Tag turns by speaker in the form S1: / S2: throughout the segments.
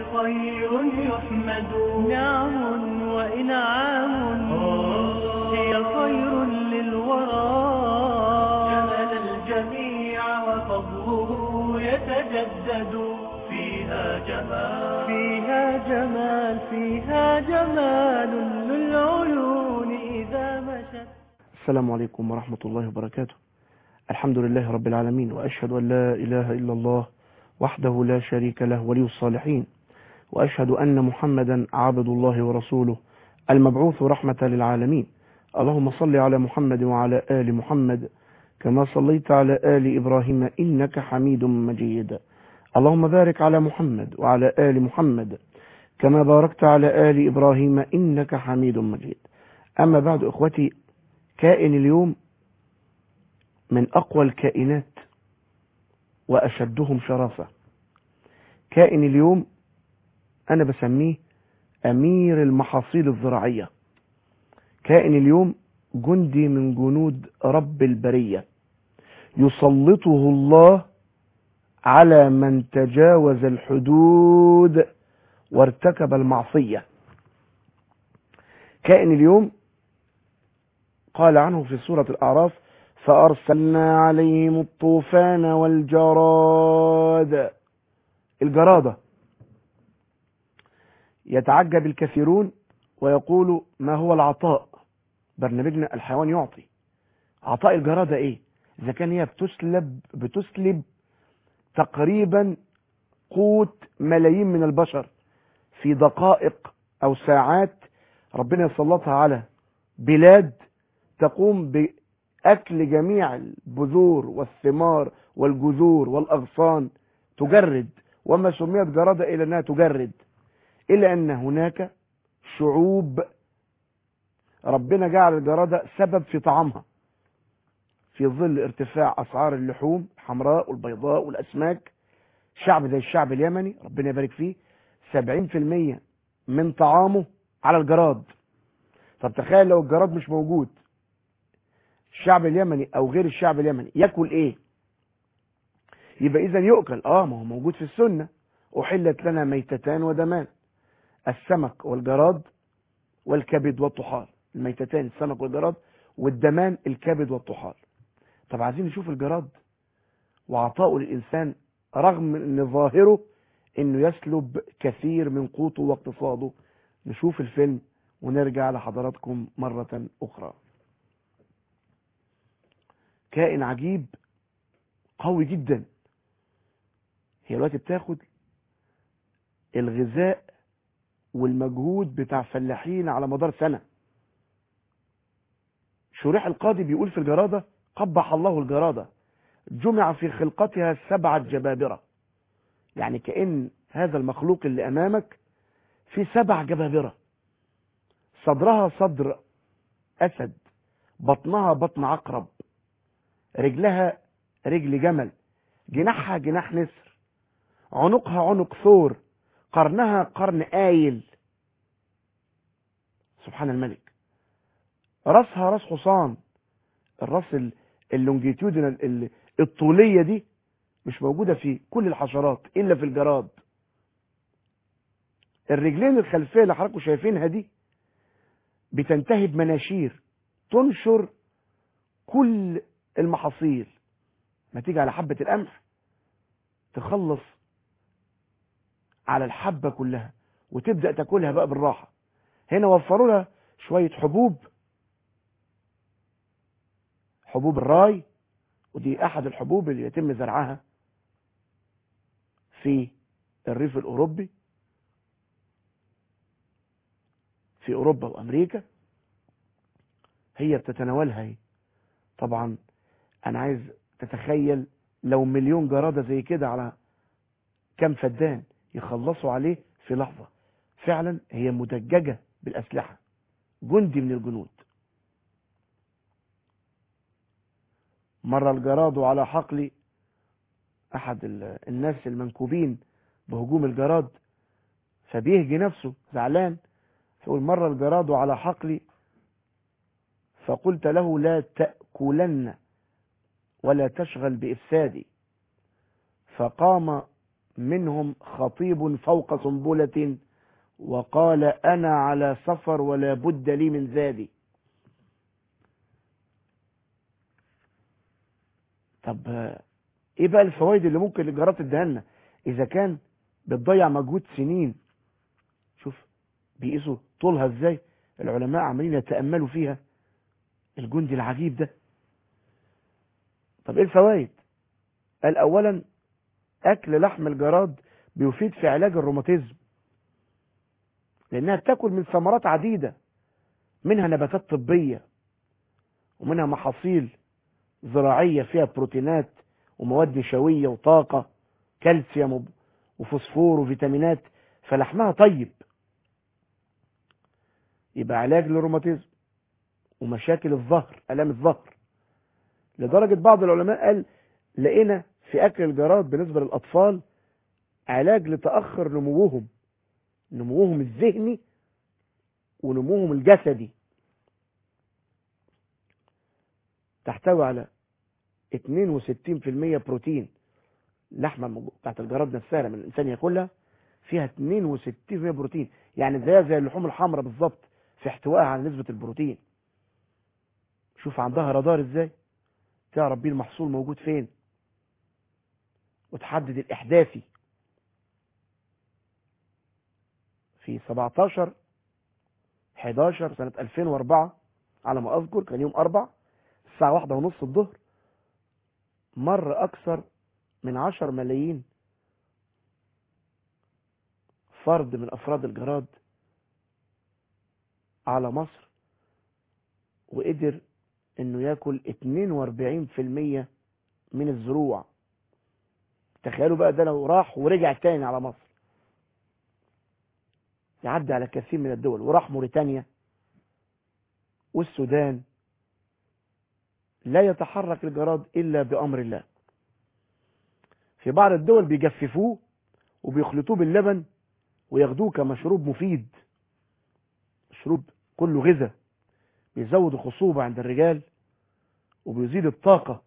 S1: خير يحمد
S2: نعم وإنعام هي خير للورى
S1: جمل الجميع وفضله يتجدد فيها جمال
S2: فيها جمال فيها جمال للعيون إذا مشت
S3: السلام عليكم ورحمة الله وبركاته الحمد لله رب العالمين وأشهد أن لا إله إلا الله وحده لا شريك له ولي الصالحين وأشهد أن محمدا عبد الله ورسوله المبعوث رحمة للعالمين اللهم صل على محمد وعلى آل محمد كما صليت على آل إبراهيم إنك حميد مجيد اللهم بارك على محمد وعلى آل محمد كما باركت على آل إبراهيم إنك حميد مجيد أما بعد إخوتي كائن اليوم من أقوى الكائنات وأشدهم شراسة كائن اليوم أنا بسميه أمير المحاصيل الزراعية كائن اليوم جندي من جنود رب البرية يسلطه الله على من تجاوز الحدود وارتكب المعصية كائن اليوم قال عنه في سورة الأعراف فأرسلنا عليهم الطوفان والجراد الجرادة يتعجب الكثيرون ويقول ما هو العطاء برنامجنا الحيوان يعطي عطاء الجرادة ايه اذا كان هي بتسلب بتسلب تقريبا قوت ملايين من البشر في دقائق او ساعات ربنا يسلطها على بلاد تقوم بأكل جميع البذور والثمار والجذور والأغصان تجرد وما سميت جرادة إلا أنها تجرد إلا أن هناك شعوب ربنا جعل الجرادة سبب في طعامها في ظل ارتفاع أسعار اللحوم الحمراء والبيضاء والأسماك شعب زي الشعب اليمني ربنا يبارك فيه 70% من طعامه على الجراد طب تخيل لو الجراد مش موجود الشعب اليمني او غير الشعب اليمني ياكل ايه يبقى اذا يؤكل اه ما هو موجود في السنة احلت لنا ميتتان ودمان السمك والجراد والكبد والطحال الميتتان السمك والجراد والدمان الكبد والطحال طب عايزين نشوف الجراد وعطاؤه للإنسان رغم ان ظاهره انه يسلب كثير من قوته واقتصاده نشوف الفيلم ونرجع لحضراتكم مرة أخرى كائن عجيب قوي جدا هي دلوقتي بتاخد الغذاء والمجهود بتاع فلاحين على مدار سنة شريح القاضي بيقول في الجرادة قبح الله الجرادة جمع في خلقتها سبعة جبابرة يعني كأن هذا المخلوق اللي أمامك في سبع جبابرة صدرها صدر أسد بطنها بطن عقرب رجلها رجل جمل جناحها جناح نسر عنقها عنق ثور قرنها قرن آيل سبحان الملك راسها راس حصان الراس اللونجيتيودنال الطولية دي مش موجودة في كل الحشرات إلا في الجراد الرجلين الخلفية اللي حضراتكم شايفينها دي بتنتهي بمناشير تنشر كل المحاصيل ما تيجي على حبة القمح تخلص على الحبة كلها وتبدأ تاكلها بقى بالراحة هنا وفروا لها شوية حبوب حبوب الراي ودي احد الحبوب اللي يتم زرعها في الريف الاوروبي في اوروبا وامريكا هي بتتناولها هي طبعا انا عايز تتخيل لو مليون جرادة زي كده على كم فدان يخلصوا عليه في لحظة فعلا هي مدججة بالاسلحة جندي من الجنود مر الجراد على حقل احد الناس المنكوبين بهجوم الجراد فبيهجي نفسه زعلان فيقول مر الجراد على حقلي فقلت له لا تأكلن ولا تشغل بإفسادي فقام منهم خطيب فوق سنبلة وقال أنا على سفر ولا بد لي من زادي طب آه، ايه بقى الفوائد اللي ممكن الجرات تديها لنا اذا كان بتضيع مجهود سنين شوف بيقيسوا طولها ازاي العلماء عمالين يتاملوا فيها الجندي العجيب ده طب ايه الفوائد قال اولا اكل لحم الجراد بيفيد في علاج الروماتيزم لانها بتاكل من ثمرات عديده منها نباتات طبيه ومنها محاصيل زراعيه فيها بروتينات ومواد نشويه وطاقه كالسيوم وفوسفور وفيتامينات فلحمها طيب يبقى علاج للروماتيزم ومشاكل الظهر الام الظهر لدرجه بعض العلماء قال لقينا في اكل الجراد بالنسبه للاطفال علاج لتاخر نموهم نموهم الذهني ونموهم الجسدي تحتوي على 62% بروتين اللحمه الموجودة بتاعت الجراد نفسها لما الانسان ياكلها فيها 62% بروتين يعني زيها زي اللحوم الحمراء بالظبط في احتوائها على نسبه البروتين شوف عندها رادار ازاي تعرف بيه المحصول موجود فين وتحدد الاحداثي في 17 11 سنة 2004 على ما أذكر كان يوم أربع الساعة واحدة ونص الظهر مر أكثر من 10 ملايين فرد من أفراد الجراد على مصر وقدر انه ياكل 42% من الزروع تخيلوا بقى ده لو راح ورجع تاني على مصر يعدي على كثير من الدول وراح موريتانيا والسودان لا يتحرك الجراد الا بامر الله في بعض الدول بيجففوه وبيخلطوه باللبن وياخدوه كمشروب مفيد مشروب كله غذاء بيزود الخصوبة عند الرجال وبيزيد الطاقة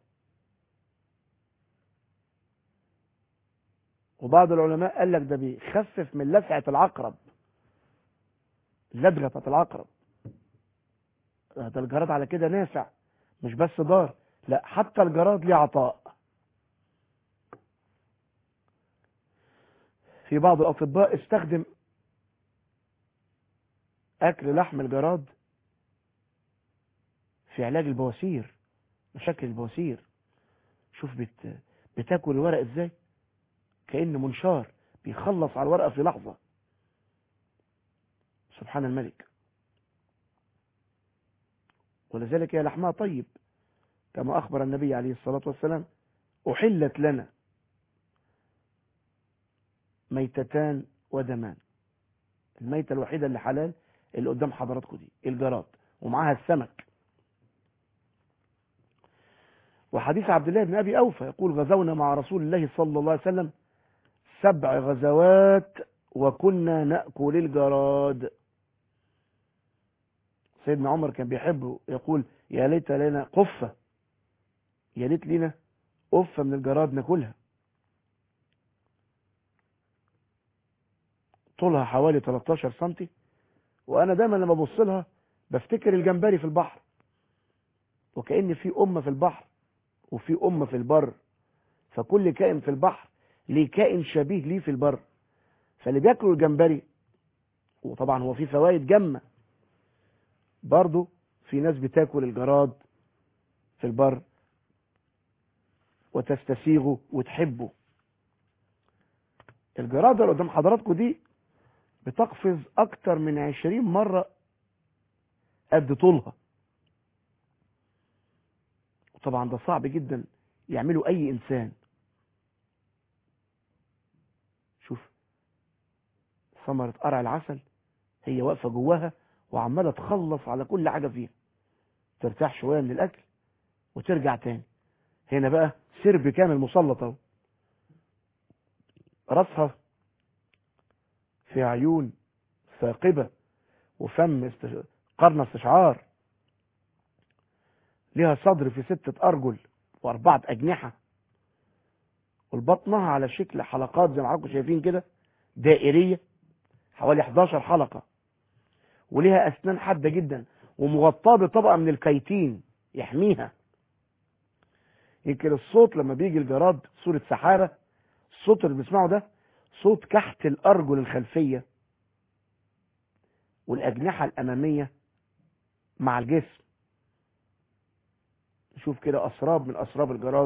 S3: وبعض العلماء قال لك ده بيخفف من لسعة العقرب اللدغة بتاعت العقرب ده الجراد على كده نافع مش بس ضار لا حتى الجراد ليه عطاء في بعض الأطباء استخدم أكل لحم الجراد في علاج البواسير مشاكل البواسير شوف بت... بتاكل الورق ازاي كأن منشار بيخلص على الورقة في لحظة سبحان الملك ولذلك هي لحمها طيب كما أخبر النبي عليه الصلاة والسلام أحلت لنا ميتتان ودمان الميتة الوحيدة اللي حلال اللي قدام حضراتكم دي الجراد ومعاها السمك وحديث عبد الله بن ابي اوفى يقول غزونا مع رسول الله صلى الله عليه وسلم سبع غزوات وكنا ناكل الجراد سيدنا عمر كان بيحبه يقول يا ليت لنا قفه يا ليت لنا قفه من الجراد ناكلها طولها حوالي 13 سنتي وانا دايما لما ابص لها بفتكر الجمبري في البحر وكأن في أمة في البحر وفي أمة في البر فكل كائن في البحر ليه كائن شبيه ليه في البر فاللي بياكلوا الجمبري وطبعا هو فيه فوائد جمة برضه في ناس بتاكل الجراد في البر وتستسيغه وتحبه الجرادة اللي قدام حضراتكم دي بتقفز اكتر من عشرين مرة قد طولها وطبعا ده صعب جدا يعمله اي انسان شوف ثمرة قرع العسل هي واقفة جواها وعمالة تخلص على كل حاجة فيها ترتاح شوية من الاكل وترجع تاني هنا بقى سرب كامل مسلط اهو راسها في عيون ثاقبة وفم استش... قرن استشعار لها صدر في ستة أرجل وأربعة أجنحة والبطنها على شكل حلقات زي ما حضراتكم شايفين كده دائرية حوالي 11 حلقة وليها أسنان حادة جدا ومغطاة بطبقة من الكيتين يحميها يمكن الصوت لما بيجي الجراد صورة سحابة الصوت اللي بنسمعه ده صوت كحت الأرجل الخلفية والأجنحة الأمامية مع الجسم نشوف كده أسراب من أسراب الجراد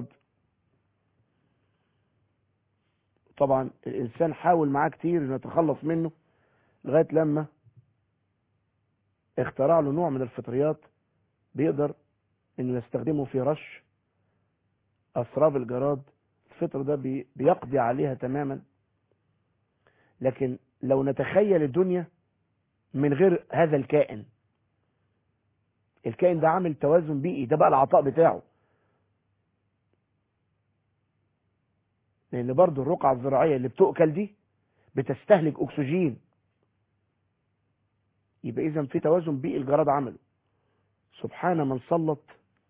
S3: طبعا الإنسان حاول معاه كتير إنه يتخلص منه لغاية لما اخترع له نوع من الفطريات بيقدر إنه يستخدمه في رش أسراب الجراد الفطر ده بي بيقضي عليها تماما لكن لو نتخيل الدنيا من غير هذا الكائن الكائن ده عامل توازن بيئي ده بقى العطاء بتاعه لان برضو الرقعة الزراعية اللي بتؤكل دي بتستهلك اكسجين يبقى اذا في توازن بيئي الجراد عمله سبحان من سلط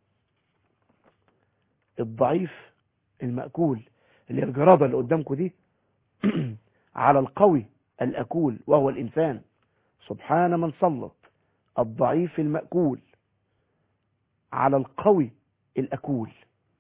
S3: الضعيف المأكول اللي هي الجرادة اللي قدامكم دي على القوي الأكول وهو الإنسان سبحان من سلط الضعيف المأكول على القوي الأكول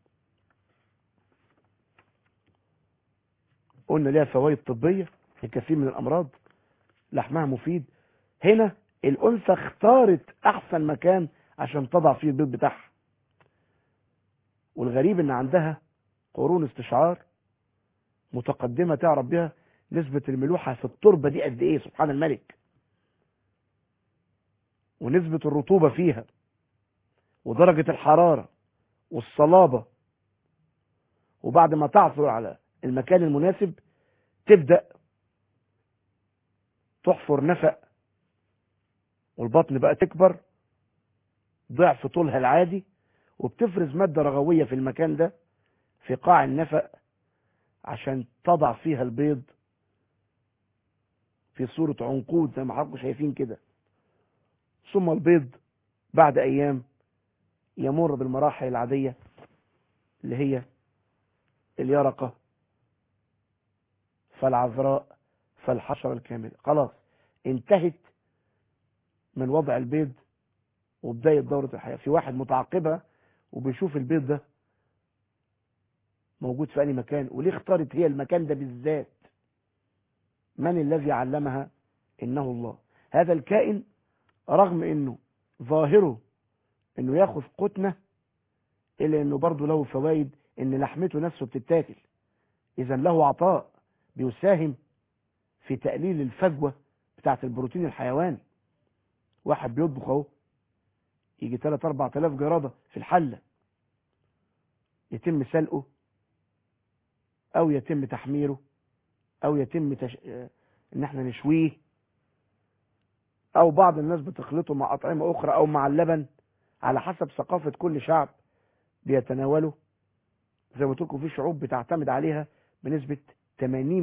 S3: قلنا ليها فوائد طبية الكثير من الأمراض لحمها مفيد هنا الأنثى اختارت أحسن مكان عشان تضع فيه البيض بتاعها والغريب ان عندها قرون استشعار متقدمة تعرف بها نسبة الملوحة في التربة دي قد ايه سبحان الملك ونسبة الرطوبة فيها ودرجة الحرارة والصلابة وبعد ما تعثر على المكان المناسب تبدأ تحفر نفق والبطن بقى تكبر ضعف طولها العادي وبتفرز مادة رغوية في المكان ده في قاع النفق عشان تضع فيها البيض في صورة عنقود زي ما حضراتكم شايفين كده ثم البيض بعد أيام يمر بالمراحل العادية اللي هي اليرقة فالعذراء فالحشرة الكاملة خلاص انتهت من وضع البيض وبداية دورة الحياة في واحد متعقبها وبيشوف البيض ده موجود في أي مكان وليه اختارت هي المكان ده بالذات من الذي علمها إنه الله هذا الكائن رغم إنه ظاهره إنه ياخذ قتنة إلا إنه برضه له فوائد إن لحمته نفسه بتتاكل إذا له عطاء بيساهم في تقليل الفجوة بتاعت البروتين الحيواني واحد بيطبخ اهو يجي 3 4000 جرادة في الحلة يتم سلقه او يتم تحميره او يتم تش... ان احنا نشويه او بعض الناس بتخلطه مع اطعمة اخرى او مع اللبن على حسب ثقافة كل شعب بيتناوله زي ما قلت لكم في شعوب بتعتمد عليها بنسبة 80%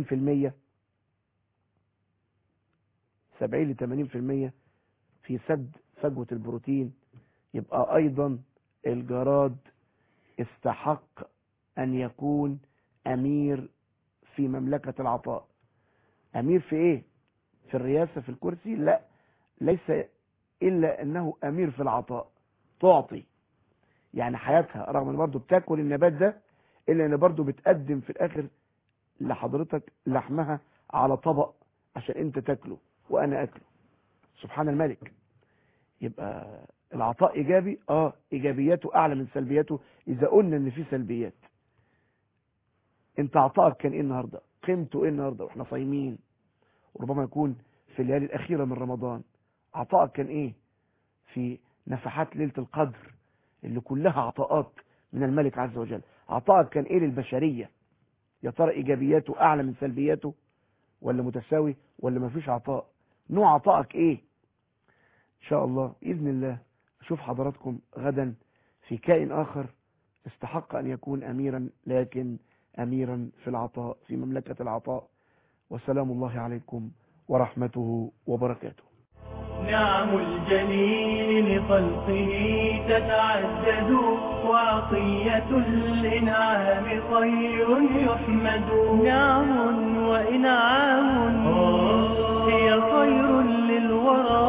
S3: 70 ل 80% في سد فجوة البروتين يبقى ايضا الجراد استحق ان يكون امير في مملكة العطاء امير في ايه في الرئاسة في الكرسي لا ليس الا انه امير في العطاء تعطي يعني حياتها رغم ان برضه بتاكل النبات ده الا ان برضه بتقدم في الاخر لحضرتك لحمها على طبق عشان انت تاكله وانا اكله سبحان الملك يبقى العطاء ايجابي اه ايجابياته اعلى من سلبياته اذا قلنا ان في سلبيات انت عطائك كان ايه النهارده قيمته ايه النهارده واحنا صايمين وربما يكون في الليالي الاخيره من رمضان عطائك كان ايه في نفحات ليله القدر اللي كلها عطاءات من الملك عز وجل عطائك كان ايه للبشريه يا ترى ايجابياته اعلى من سلبياته ولا متساوي ولا مفيش عطاء نوع عطائك ايه ان شاء الله باذن الله اشوف حضراتكم غدا في كائن اخر استحق ان يكون اميرا لكن اميرا في العطاء في مملكة العطاء وسلام الله عليكم ورحمته وبركاته
S1: نعم الجليل لخلقه تتعدد وعطية الإنعام خير يحمد
S2: نعم وإنعام هي خير للورى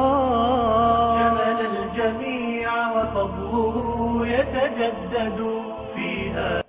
S1: شمل الجميع وفضله يتجدد فيها